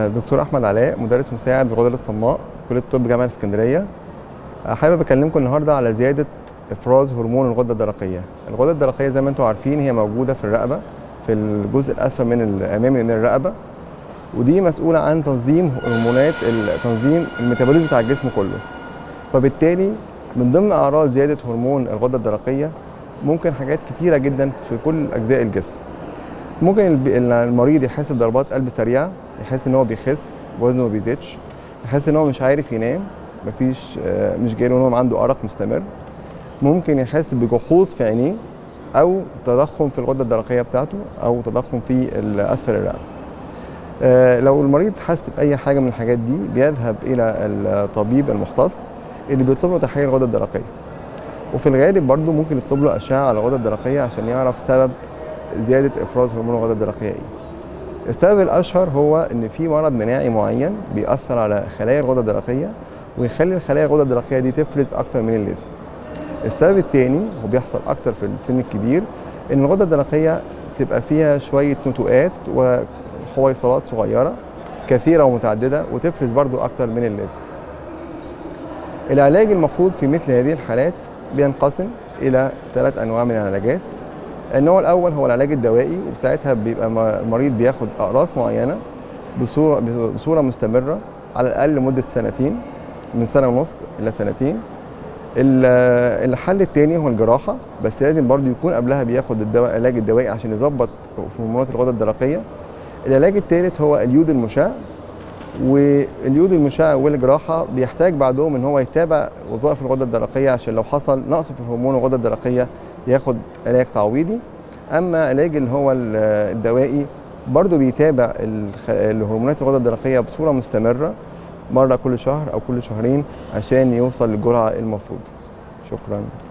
دكتور احمد علاء مدرس مساعد الغدد الصماء كليه الطب جامعه اسكندريه حابب اكلمكم النهارده على زياده افراز هرمون الغده الدرقيه الغده الدرقيه زي ما انتم عارفين هي موجوده في الرقبه في الجزء الاسفل من الامامي من الرقبه ودي مسؤوله عن تنظيم هرمونات تنظيم الميتابوليزم بتاع الجسم كله فبالتالي من ضمن اعراض زياده هرمون الغده الدرقيه ممكن حاجات كتيره جدا في كل اجزاء الجسم ممكن المريض يحس بضربات قلب سريعه يحس ان هو بيخس وزنه ما بيزيدش يحس ان هو مش عارف ينام مفيش مش جاي له نوم عنده ارق مستمر ممكن يحس بجحوظ في عينيه او تضخم في الغده الدرقيه بتاعته او تضخم في اسفل الرقبه لو المريض حس باي حاجه من الحاجات دي بيذهب الى الطبيب المختص اللي بيطلب له تحليل الغده الدرقيه وفي الغالب برضه ممكن يطلب له اشعه على الغده الدرقيه عشان يعرف سبب زياده افراز هرمون الغده الدرقيه ايه السبب الاشهر هو ان في مرض مناعي معين بيأثر على خلايا الغده الدرقيه ويخلي الخلايا الغده الدرقيه دي تفرز اكتر من اللازم السبب الثاني وبيحصل اكتر في السن الكبير ان الغده الدرقيه تبقى فيها شويه نتوءات وحويصلات صغيره كثيره ومتعدده وتفرز برضو اكتر من اللازم العلاج المفروض في مثل هذه الحالات بينقسم الى ثلاث انواع من العلاجات النوع الاول هو العلاج الدوائي وساعتها بيبقى المريض بياخد اقراص معينه بصوره بصوره مستمره على الاقل لمده سنتين من سنه ونص الى سنتين الحل الثاني هو الجراحه بس لازم برضو يكون قبلها بياخد الدواء العلاج الدوائي عشان يظبط في هرمونات الغده الدرقيه العلاج الثالث هو اليود المشع واليود المشع والجراحه بيحتاج بعدهم ان هو يتابع وظائف الغده الدرقيه عشان لو حصل نقص في هرمون الغده الدرقيه ياخد علاج تعويضي اما علاج اللي هو الدوائي برضه بيتابع الهرمونات الغده الدرقيه بصوره مستمره مره كل شهر او كل شهرين عشان يوصل للجرعه المفروضه شكرا